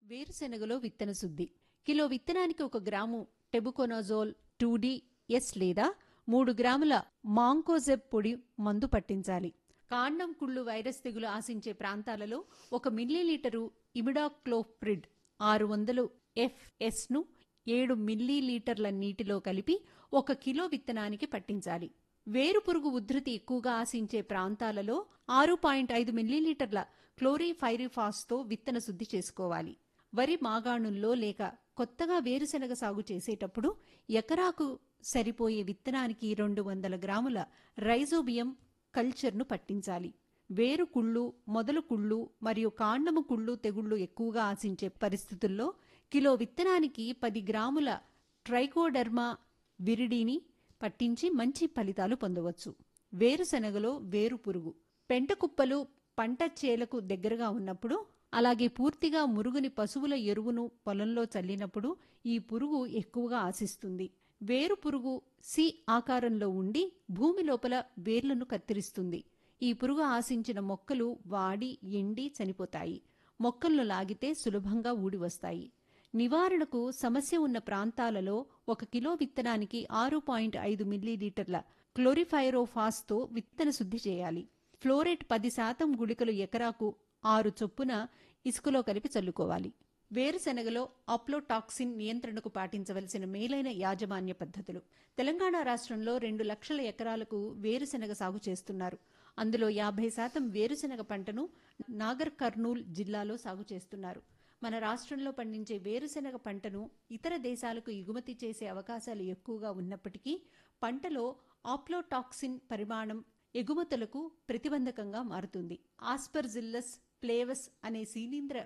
వేరుశెనగలో విత్తన శుద్ధి కిలో విత్తనానికి ఒక gram tebuconazole two D S లేదా మూడు గ్రాముల మాంకోజెబ్ పొడి మందు పట్టించాలి కాండం కుళ్ళు వైరస్ తెగులు ఆశించే ప్రాంతాలలో ఒక మిల్లీలీటరు ఇమిడాక్లోప్రిడ్ ఆరు వందలు ఎఫ్ఎస్ను ఏడు మిల్లీలీటర్ల నీటిలో కలిపి ఒక కిలో విత్తనానికి పట్టించాలి వేరు పురుగు ఉధృతి ఎక్కువగా ఆశించే ప్రాంతాలలో ఆరు పాయింట్ ఐదు మిల్లీలీటర్ల క్లోరిఫైరిఫాస్తో విత్తన శుద్ధి చేసుకోవాలి వరి మాగాణుల్లో లేక కొత్తగా వేరుశెనగ సాగు చేసేటప్పుడు ఎకరాకు సరిపోయే విత్తనానికి రెండు వందల గ్రాముల రైజోబియం కల్చర్ను పట్టించాలి వేరు కుళ్ళు మొదలు కుళ్ళు మరియు కాండము కుళ్ళు తెగుళ్లు ఎక్కువగా ఆశించే పరిస్థితుల్లో కిలో విత్తనానికి పది గ్రాముల ట్రైకోడర్మా విరిడిని పట్టించి మంచి ఫలితాలు పొందవచ్చు వేరుశెనగలో వేరు పురుగు పెంట కుప్పలు పంట చేలకు దగ్గరగా ఉన్నప్పుడు అలాగే పూర్తిగా మురుగుని పశువుల ఎరువును పొలంలో చల్లినప్పుడు ఈ పురుగు ఎక్కువగా ఆశిస్తుంది వేరు పురుగు సి ఆకారంలో ఉండి భూమి లోపల వేర్లను కత్తిరిస్తుంది ఈ పురుగు ఆశించిన మొక్కలు వాడి ఎండి చనిపోతాయి మొక్కలను లాగితే సులభంగా ఊడి వస్తాయి నివారణకు సమస్య ఉన్న ప్రాంతాలలో ఒక కిలో విత్తనానికి ఆరు పాయింట్ ఐదు మిల్లీలీటర్ల క్లోరిఫైరోఫాస్తో విత్తన శుద్ధి చేయాలి ఫ్లోరేట్ పది శాతం గుళికలు ఎకరాకు ఆరు చొప్పున ఇసుకలో కలిపి చల్లుకోవాలి వేరుశెనగలో అప్లోటాక్సిన్ నియంత్రణకు పాటించవలసిన మేలైన యాజమాన్య పద్ధతులు తెలంగాణ రాష్ట్రంలో రెండు లక్షల ఎకరాలకు వేరుశెనగ సాగు చేస్తున్నారు అందులో యాభై శాతం వేరుశెనగ పంటను నాగర్ కర్నూల్ జిల్లాలో సాగు చేస్తున్నారు మన రాష్ట్రంలో పండించే వేరుశెనగ పంటను ఇతర దేశాలకు ఎగుమతి చేసే అవకాశాలు ఎక్కువగా ఉన్నప్పటికీ పంటలో ఆప్లోటాక్సిన్ పరిమాణం ఎగుమతులకు ప్రతిబంధకంగా మారుతుంది ఆస్పర్జిల్లస్ ప్లేవస్ అనే శీలీంద్ర